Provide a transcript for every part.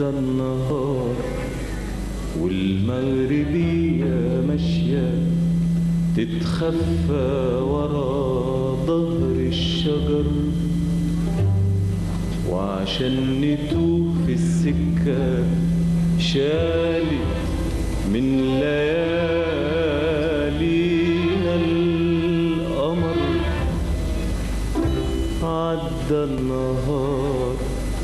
عدى النهار والمغربية ماشية تتخفى ورا ظهر الشجر وعشان نتوه في السكة شالت من ليالينا القمر عدى النهار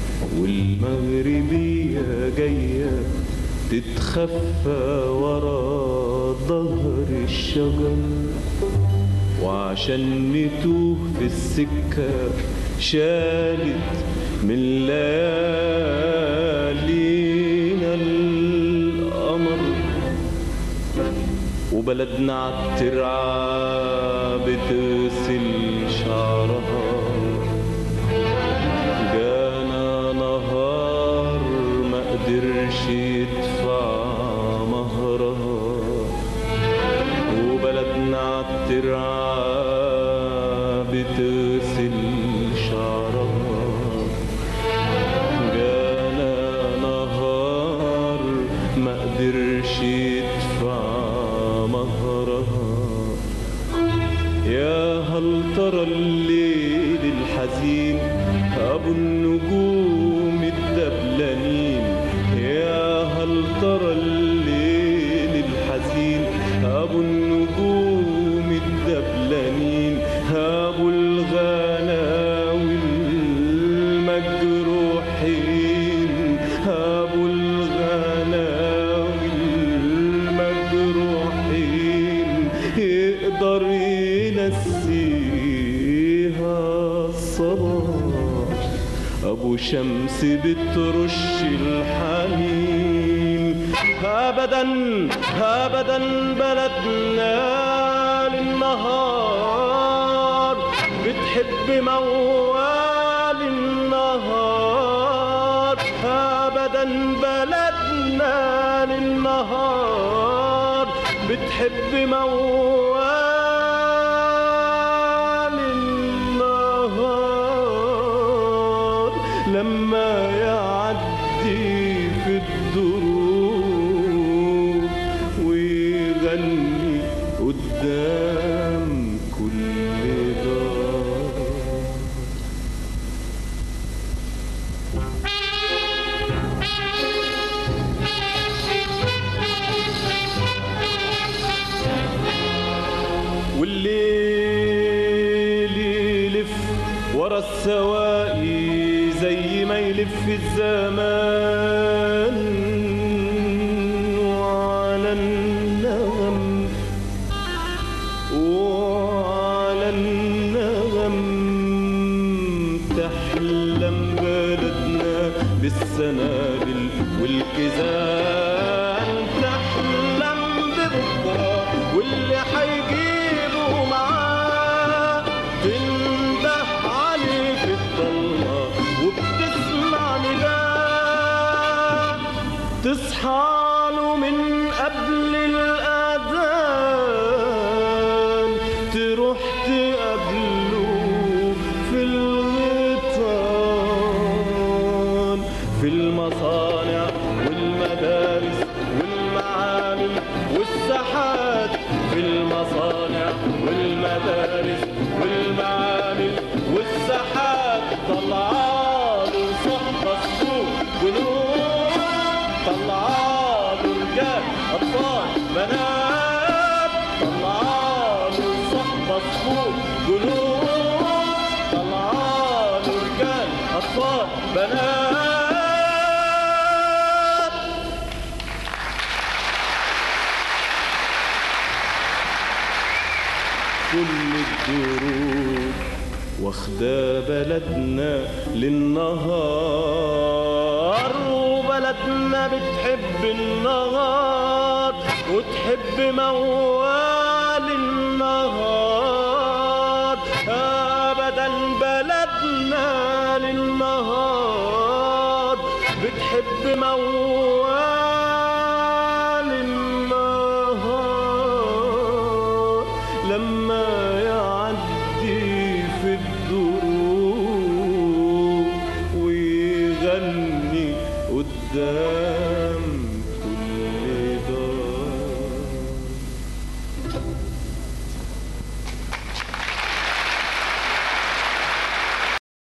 والمغربية جاية تتخفى ورا ظهر الشجر وعشان نتوه في السكة شالت من ليالينا القمر وبلدنا عالترعة بتغسل شعرها جانا نهار ما قدرش يدفع مهرها وبلدنا عالترعة بتغسل شعرها جانا نهار ما قدرش يدفع مهرها يا هل ترى الليل الحزين أبو النجوم الدبلانين يا هل ترى الليل الحزين أبو النجوم الدبلانين أبو الغناوي المجروحين أبو الغناوي المجروحين يقدر ينسيها الصباح أبو شمس بترش الحنين أبدا أبدا بلدنا للنهار بتحب موال النهار أبدا بلدنا للنهار بتحب موال النهار لما يعدي في الدروب ويغني قدام كل دار والليل يلف ورا السواقي زي ما يلف الزمان وعلى النغم وعلى النغم تحلم بلدنا بالسنابل والكزان تحلم ببكرة واللي حيجيبه معاه تنده عليه في الضلمة وبتسمع نداء تصحى له من قبل الأذان تروح تقابله في الغيطان في المصانع والمدارس والمعامل والساحات في المصانع والمدارس والمعامل والساحات طلعاله صحبة السوق ونور طلعاله رجال أطفال بنات طلعاله صحبة السوق جنود طلعاله رجال أطفال بنات كل الدروب واخدة بلدنا للنهار وبلدنا بتحب النهار وتحب موال النهار ابدا بلدنا للنهار بتحب موال